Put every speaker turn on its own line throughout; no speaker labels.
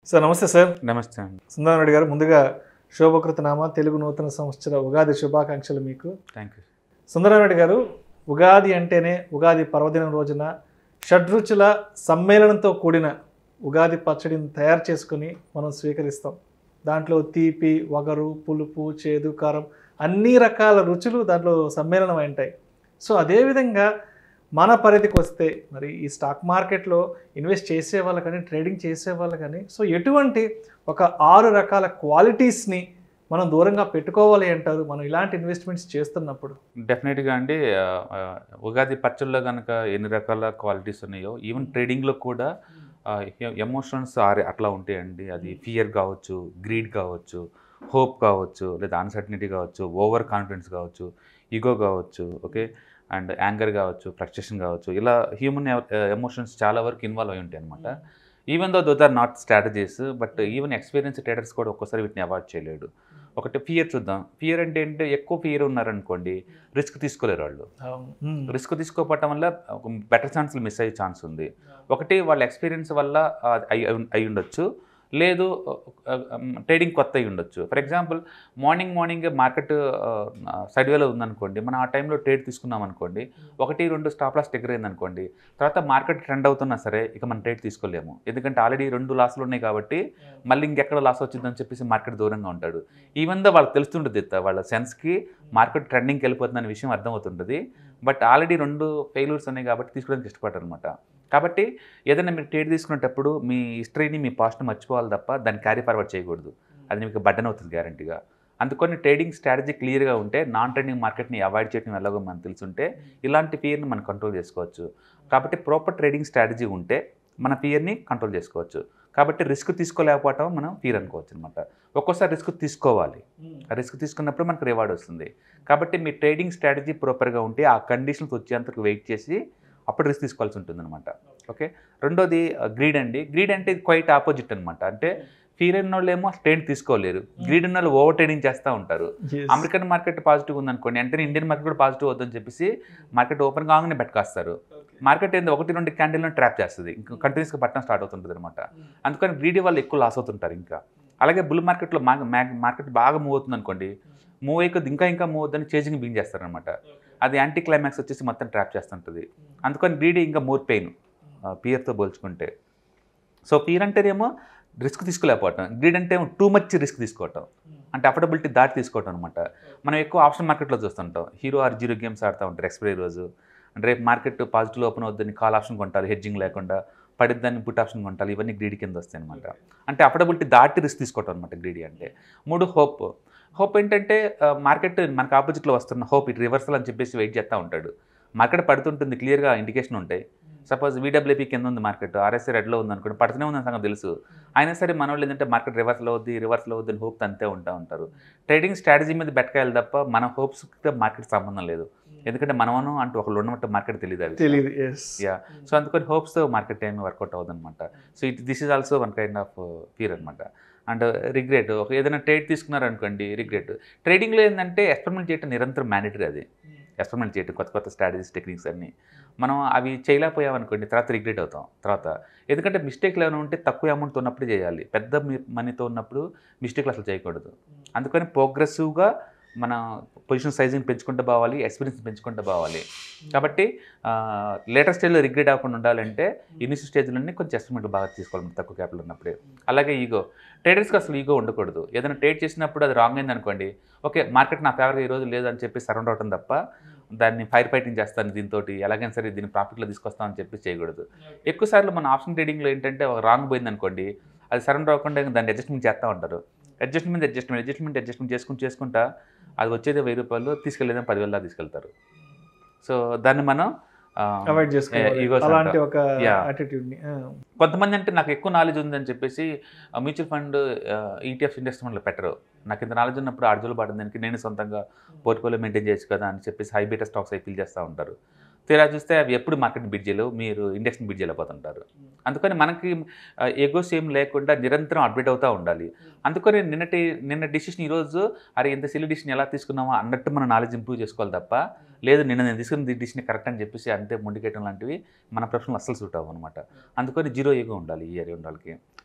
Sir నమస్తే sir
నమస్తే అండి
సుందరరెడ్డి గారు ముందుగా శోభకృత నామ తెలుగు నూతన సంవత్సర ఉగాది శుభాకాంక్షలు మీకు
థ్యాంక్ యూ
సుందరరెడ్డి గారు ఉగాది అంటేనే ఉగాది పర్వదినం రోజున షడ్రుచుల సమ్మేళనంతో కూడిన ఉగాది పచ్చడిని తయారు చేసుకుని మనం స్వీకరిస్తాం దాంట్లో తీపి వగరు పులుపు చేదు కారం అన్ని రకాల రుచులు దాంట్లో సమ్మేళనం అయి ఉంటాయి సో అదేవిధంగా మన పరిధికి వస్తే మరి ఈ స్టాక్ మార్కెట్లో ఇన్వెస్ట్ చేసే వాళ్ళు కానీ ట్రేడింగ్ చేసే వాళ్ళు కానీ సో ఎటువంటి ఒక ఆరు రకాల క్వాలిటీస్ని మనం దూరంగా పెట్టుకోవాలి అంటారు మనం ఇలాంటి ఇన్వెస్ట్మెంట్స్ చేస్తున్నప్పుడు
డెఫినెట్గా అండి ఆ, ఆ, ఉగాది పచ్చళ్ళలో కనుక ఎన్ని రకాల క్వాలిటీస్ ఉన్నాయో ఈవెన్ ట్రేడింగ్లో కూడా ఎమోషన్స్ ఆర్ అట్లా ఉంటాయండి అది ఫియర్ కావచ్చు గ్రీడ్ కావచ్చు హోప్ కావచ్చు లేదా అన్సర్టనిటీ కావచ్చు ఓవర్ కాన్ఫిడెన్స్ కావచ్చు ఈగో కావచ్చు ఓకే అండ్ యాంగర్ కావచ్చు ఫ్రస్ట్రేషన్ కావచ్చు ఇలా హ్యూమన్ ఎమోషన్స్ చాలా వరకు ఇన్వాల్వ్ అయి ఉంటాయి అనమాట even though those are not strategies but even experience traders కూడా ఒక్కోసారి వీటిని అవాయిడ్ చేయలేడు ఒకటి ఫియర్ చూద్దాం ఫియర్ అంటే ఏంటంటే ఎక్కువ ఫియర్ ఉన్నారనుకోండి రిస్క్ తీసుకోలేరు వాళ్ళు
మ్మ్.
రిస్క్ తీసుకోకపోవటం వల్ల బెటర్ ఛాన్స్లు మిస్ అయ్యే ఛాన్స్ ఉంది ఒకటి వాళ్ళ ఎక్స్పీరియన్స్ వల్ల ఆ, అయి అయి ఉండొచ్చు లేదు ట్రేడింగ్ కొత్త అయి ఉండొచ్చు for example morning morning market side వేలో ఉందనుకోండి మనం ఆ టైంలో ట్రేడ్ తీసుకున్నాం అనుకోండి ఒకటి రెండు స్టాప్ లాస్ దగ్గర అయిందనుకోండి తర్వాత మార్కెట్ ట్రెండ్ అవుతున్నా సరే ఇక మనం ట్రేడ్ తీసుకోలేము ఎందుకంటే ఆల్రెడీ రెండు లాస్లు ఉన్నాయి కాబట్టి మళ్ళీ ఇంకెక్కడ లాస్ వచ్చిందని చెప్పేసి మార్కెట్ దూరంగా ఉంటాడు ఈవెన్ దో వాళ్ళకి తెలుస్తుంటుంది ఇత్త వాళ్ళ సెన్స్కి మార్కెట్ ట్రెండింగ్కి వెళ్ళిపోతుందనే విషయం అర్థమవుతుంటుంది బట్ ఆల్రెడీ రెండు ఫెయిల్యూర్స్ ఉన్నాయి కాబట్టి తీసుకోవడానికి ఇష్టపడరు అనమాట కాబట్టి ఏదైనా మీరు ట్రేడ్ తీసుకునేటప్పుడు మీ హిస్టరీని మీ పాస్ట్ని మర్చిపోవాలి తప్ప దాన్ని క్యారీ ఫార్వర్డ్ చేయకూడదు అది మీకు బడ్డన్ అవుతుంది గ్యారంటీగా అందుకని ట్రేడింగ్ స్ట్రాటజీ క్లియర్గా ఉంటే నాన్ ట్రేడింగ్ మార్కెట్ని అవాయిడ్ చేయడం ఎలాగో మనకు తెలుసుంటే ఇలాంటి ఫియర్ని మనం కంట్రోల్ చేసుకోవచ్చు కాబట్టి ప్రాపర్ ట్రేడింగ్ స్ట్రాటజీ ఉంటే మన ఫియర్ని కంట్రోల్ చేసుకోవచ్చు కాబట్టి రిస్క్ తీసుకోలేకపోవటం మనం ఫియర్ అనుకోవచ్చు అనమాట ఒక్కోసారి రిస్క్ తీసుకోవాలి ఆ రిస్క్ తీసుకున్నప్పుడు మనకు రివార్డ్ వస్తుంది కాబట్టి మీ ట్రేడింగ్ స్ట్రాటజీ ప్రాపర్గా ఉంటే ఆ కండిషన్స్ వచ్చేంతకు వెయిట్ చేసి అప్పుడు రిస్క్ తీసుకోవాల్సి ఉంటుంది అనమాట ఓకే రెండోది గ్రీడ్ అండి గ్రీడ్ అంటే ఇది క్వైట్ ఆపోజిట్ అనమాట అంటే ఫీర్ ఉన్న వాళ్ళు ఏమో ట్రేడ్ తీసుకోలేరు గ్రీడ్ ఉన్న వాళ్ళు ఓవర్ ట్రేడింగ్ చేస్తూ ఉంటారు
Yes.
అమెరికన్ మార్కెట్ పాజిటివ్ ఉందనుకోండి అంటే ఇండియన్ మార్కెట్ కూడా పాజిటివ్ వద్దని చెప్పేసి మార్కెట్ ఓపెన్ కాగానే బెట్కాస్తారు మార్కెట్ ఏంది ఒకటి రెండు క్యాండిల్ని ట్రాప్ చేస్తుంది ఇంకా కంటిన్యూస్గా పట్టడం స్టార్ట్ అవుతుంటుంది అనమాట అందుకని గ్రీడీ వాళ్ళు ఎక్కువ లాస్ అవుతుంటారు ఇంకా అలాగే బుల్ మార్కెట్లో మార్కెట్ బాగా మూవ్ అవుతుంది అనుకోండి మూవ్ అయ్యి ఇంకా ఇంకా మూవ్ అవుతుందని చేజింగ్ బిగిన్ చేస్తారనమాట అది యాంటీ క్లైమాక్స్ వచ్చేసి మొత్తం ట్రాప్ చేస్తుంటుంది అందుకని గ్రీడీ ఇంకా మోర్ పెయిన్ పియర్తో పోల్చుకుంటే సో పియర్ అంటేనేమో రిస్క్ తీసుకోలేకపోవటం గ్రీడ్ అంటే టూ మచ్ రిస్క్ తీసుకోవటం అంటే అఫోర్డబిలిటీ దాటి తీసుకోవటం అనమాట మనం ఎక్కువ ఆప్షన్ మార్కెట్లో చూస్తుంటాం హీరో ఆర్ జీరో గేమ్స్ ఆడుతూ ఉంటారు ఎక్స్పైరీ రోజు అంటే రేపు మార్కెట్ పాజిటివ్ ఓపెన్ అవుద్దని కాల్ ఆప్షన్ కొంటారు హెడ్జింగ్ లేకుండా పడిద్దని పుట్ ఆప్షన్ కొంటారు ఇవన్నీ గ్రీడీ కింద వస్తాయి అనమాట అంటే అఫోర్డబిలిటీ దాటి రిస్క్ తీసుకోవటం అనమాట గ్రీడీ అంటే మూడు హోప్ హోప్ ఏంటంటే మార్కెట్ మనకు ఆపోజిట్లో వస్తున్న హోప్ ఇటు రివర్సల్ అని చెప్పేసి వెయిట్ చేస్తూ ఉంటాడు మార్కెట్ పడుతుంటుంది క్లియర్గా ఇండికేషన్ ఉంటాయి సపోజ్ వీడబ్ల్యూపీ కింద ఉంది మార్కెట్ ఆర్ఎస్ఐ రెడ్లో ఉంది అనుకోండి పడుతూనే ఉందని సంగతి తెలుసు అయినా సరే మన వాళ్ళు ఏంటంటే మార్కెట్ రివర్స్లో అవుద్ది రివర్స్లో అవుద్ది అని హోప్ అంతే ఉంటా ఉంటారు ట్రేడింగ్ స్ట్రాటజీ మీద బెట్టకాయాలి తప్ప మన హోప్స్తో మార్కెట్ సంబంధం లేదు ఎందుకంటే మనమను అంటూ ఒకళ్ళు ఉన్నట్టు మార్కెట్ తెలియదు అది
తెలియదు ఎస్
యా సో అందుకని హోప్స్తో మార్కెట్ ఏమి వర్కౌట్ అవ్వదు అనమాట so it this is also one kind of fear అనమాట అండ్ రిగ్రెట్ ఒక ఏదైనా ట్రేడ్ తీసుకున్నారనుకోండి రిగ్రెట్ ట్రేడింగ్లో ఏంటంటే ఎక్స్పెరిమెంట్ చేయడం నిరంతరం మ్యాండేటరీ అది ఎక్స్పెరిమెంట్ చేయటం కొత్త కొత్త స్ట్రాటజీస్ టెక్నిక్స్ అన్నీ మనం అవి చేయలేకపోయామనుకోండి తర్వాత రిగ్రెట్ అవుతాం తర్వాత ఎందుకంటే మిస్టేక్లు ఏమైనా ఉంటే తక్కువ అమౌంట్తో ఉన్నప్పుడు చేయాలి పెద్ద మనీతో ఉన్నప్పుడు మిస్టేక్లు అసలు చేయకూడదు అందుకని ప్రోగ్రెసివ్గా మన పొజిషన్ సైజింగ్ పెంచుకుంటూ పోవాలి ఎక్స్పీరియన్స్ పెంచుకుంటూ పోవాలి కాబట్టి లేటర్ స్టేజ్లో రిగ్రెట్ అవ్వకుండా ఉండాలంటే ఇనిషియల్ స్టేజ్లోనే కొంచెం ఎస్టిమేట్లు బాగా తీసుకోవాలి తక్కువ క్యాపిటల్ ఉన్నప్పుడే అలాగే ఈగో ట్రేడర్స్కి అసలు ఈగో ఉండకూడదు ఏదైనా ట్రేడ్ చేసినప్పుడు అది రాంగ్ అయింది అనుకోండి ఓకే మార్కెట్ నా ఫేవర్గా ఈ రోజు లేదు అని చెప్పి సరౌండ్ అవడం తప్ప దాన్ని ఫైర్ ఫైటింగ్ చేస్తాను దీంతో ఎలాగైనా సరే దీన్ని ప్రాఫిట్లో తీసుకొస్తామని చెప్పి చేయకూడదు ఎక్కువ సార్లు మన ఆప్షన్ ట్రేడింగ్లో ఏంటంటే ఒక రాంగ్ పోయింది అనుకోండి అది సరౌండ్ అవ్వకుండా దాన్ని అడ్జస్ట్మెంట్ చేస్తూ ఉంటారు అడ్జస్ట్మెంట్ అడ్జస్ట్మెంట్ అడ్జస్ట్మెంట్ అడ్జస్ట్మెంట్ చేసుకుంటూ చేసుకుంటా అది వచ్చేది వెయ్యి రూపాయలు తీసుకెళ్ళేదని పదివేల దాకా తీసుకెళ్తారు సో దాన్ని మనం ఆ,
అవాయిడ్ చేసుకోవాలి
egos
అలాంటి
అంటాం.
ఒక
Yeah.
యాటిట్యూడ్ని
కొంతమంది అంటే నాకు ఎక్కువ నాలెడ్జ్ ఉందని చెప్పేసి మ్యూచువల్ ఫండ్ ఈటీఎఫ్ ఇన్వెస్ట్మెంట్లో పెట్టరు నాకు ఇంత నాలెడ్జ్ ఉన్నప్పుడు అర్జులు పడిన దానికి నేను సొంతంగా పోర్ట్ఫోలియో మెయింటైన్ చేయొచ్చు కదా అని చెప్పేసి హై బీటా స్టాక్స్ అవి ఫిల్ చేస్తూ ఉంటారు తీరా చూస్తే అవి ఎప్పుడు మార్కెట్ని బిడ్ చేయలేవు మీరు ఇండెక్స్ని బిడ్ చేయలేకపోతుంటారు అందుకని మనకి ఎగోస్ ఏం లేకుండా నిరంతరం అప్డేట్ అవుతూ ఉండాలి అందుకని నిన్నటి నిన్న డిసిషన్ ఈరోజు అరే ఇంత సిలి డిసిషన్ ఎలా తీసుకున్నామా అన్నట్టు మన నాలెడ్జ్ ఇంప్రూవ్ చేసుకోవాలి తప్ప లేదు నిన్న నేను తీసుకున్న డిసిషన్ కరెక్ట్ అని చెప్పేసి అంతే ముందుకేయటం లాంటివి మన ప్రొఫెషనల్ అస్సలు సూట్ అవ్వం అనమాట అందుకని జీరో ఏగో ఉండాలి ఈ ఏరియా ఉండాలి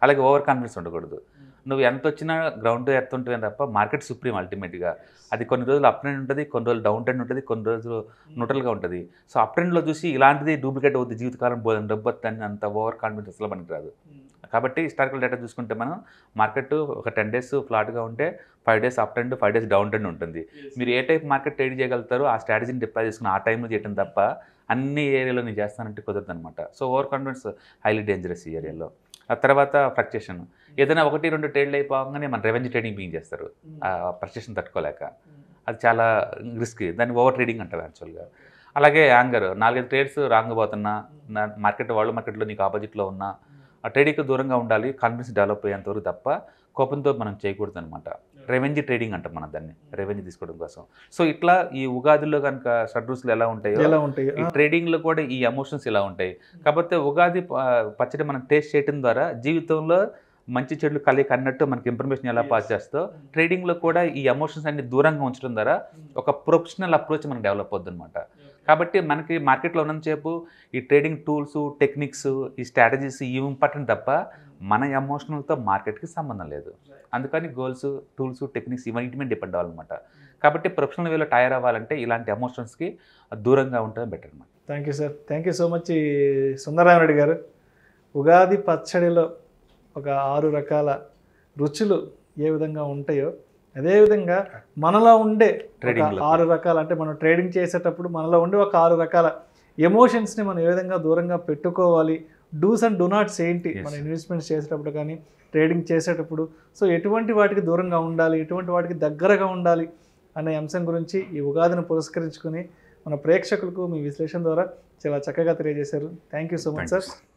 అలాగే ఓవర్ కాన్ఫిడెన్స్ ఉండకూడదు నువ్వు ఎంత వచ్చినా గ్రౌండ్ టు ఎర్త్ ఉంటుంది తప్ప మార్కెట్ సుప్రీం అల్టిమేట్గా అది కొన్ని రోజులు అప్ ట్రెండ్ ఉంటుంది కొన్ని రోజులు డౌన్ ట్రెండ్ ఉంటుంది కొన్ని రోజులు న్యూట్రల్గా ఉంటుంది సో అప్ ట్రెండ్లో చూసి ఇలాంటిది డూప్లికేట్ అవుతుంది జీవితకాలం పోదని డబ్బు వస్తుంది అంత ఓవర్ కాన్ఫిడెన్స్ అసలు మనకి రాదు కాబట్టి హిస్టారికల్ డేటా చూసుకుంటే మనం మార్కెట్ ఒక టెన్ డేస్ ఫ్లాట్గా ఉంటే five days up trend five days down trend ఉంటుంది మీరు ఏ టైప్ మార్కెట్ ట్రేడ్ చేయగలుగుతారో ఆ స్ట్రాటజీని డిప్లాయ్ చేసుకుని ఆ టైంలో చేయడం తప్ప అన్ని ఏరియాలో నేను చేస్తానంటే కుదరదు అనమాట so over confidence highly dangerous ఈ ఏరియాలో ఆ తర్వాత ఫ్లక్చుయేషన్ ఏదైనా ఒకటి రెండు ట్రేడ్లు అయిపోగానే మన రెవెన్యూ ట్రేడింగ్ బిగింగ్ చేస్తారు ఆ ఫ్లక్చుయేషన్ తట్టుకోలేక అది చాలా రిస్క్ దాన్ని ఓవర్ ట్రేడింగ్ అంటారు యాక్చువల్గా అలాగే యాంగర్ నాలుగైదు ట్రేడ్స్ రాంగ్ పోతున్నా మార్కెట్ వరల్డ్ మార్కెట్లో నీకు ఆపోజిట్లో ఉన్నా ఆ ట్రేడింగ్కి దూరంగా ఉండాలి కాన్ఫిడెన్స్ డెవలప్ అయ్యేంత వరకు తప్ప కోపంతో మనం చేయకూడదు అనమాట రెవెన్యూ ట్రేడింగ్ అంటాం మనం దాన్ని రెవెన్యూ తీసుకోవడం కోసం సో ఇట్లా ఈ ఉగాదిలో కనుక షడ్రూస్లు ఎలా ఉంటాయో
ఎలా ఉంటాయి
ఈ ట్రేడింగ్లో కూడా ఈ ఎమోషన్స్ ఇలా ఉంటాయి కాకపోతే ఉగాది ప- పచ్చడి మనం టేస్ట్ చేయడం ద్వారా జీవితంలో మంచి చెడులు కలిగి అన్నట్టు మనకి ఇన్ఫర్మేషన్ ఎలా పాస్ చేస్తో ట్రేడింగ్లో కూడా ఈ ఎమోషన్స్ అన్ని దూరంగా ఉంచడం ద్వారా ఒక ప్రొఫెషనల్ అప్రోచ్ మనకు డెవలప్ అవుతుంది అనమాట కాబట్టి మనకి మార్కెట్లో ఉన్నంతసేపు ఈ ట్రేడింగ్ టూల్స్ టెక్నిక్స్ ఈ స్ట్రాటజీస్ ఇవి ఇంపార్టెంట్ తప్ప మన ఎమోషనల్తో మార్కెట్కి సంబంధం లేదు అందుకని గోల్స్ టూల్స్ టెక్నిక్స్ ఇవన్నిటి మీద డిపెండ్ అవ్వాలన్నమాట కాబట్టి ప్రొఫెషనల్ వేలో టైర్ అవ్వాలంటే ఇలాంటి ఎమోషన్స్కి దూరంగా ఉండడం బెటర్ అనమాట
thank you sir thank you so much ఈ సుందరరామరెడ్డి గారు ఉగాది పచ్చడిలో ఒక ఆరు రకాల రుచులు ఏ విధంగా ఉంటాయో అదేవిధంగా మనలో ఉండే ఒక
Trading లో.
ఆరు రకాల అంటే మనం ట్రేడింగ్ చేసేటప్పుడు మనలో ఉండే ఒక ఆరు రకాల ఎమోషన్స్ని మనం ఏ విధంగా దూరంగా పెట్టుకోవాలి డూస్ అండ్ డూ నాట్స్ ఏంటి
Yes.
మన ఇన్వెస్ట్మెంట్స్ చేసేటప్పుడు కానీ ట్రేడింగ్ చేసేటప్పుడు సో ఎటువంటి వాటికి దూరంగా ఉండాలి ఎటువంటి వాటికి దగ్గరగా ఉండాలి అనే అంశం గురించి ఈ ఉగాదిని పురస్కరించుకొని మన ప్రేక్షకులకు మీ విశ్లేషణ ద్వారా చాలా చక్కగా తెలియజేశారు thank you so much sir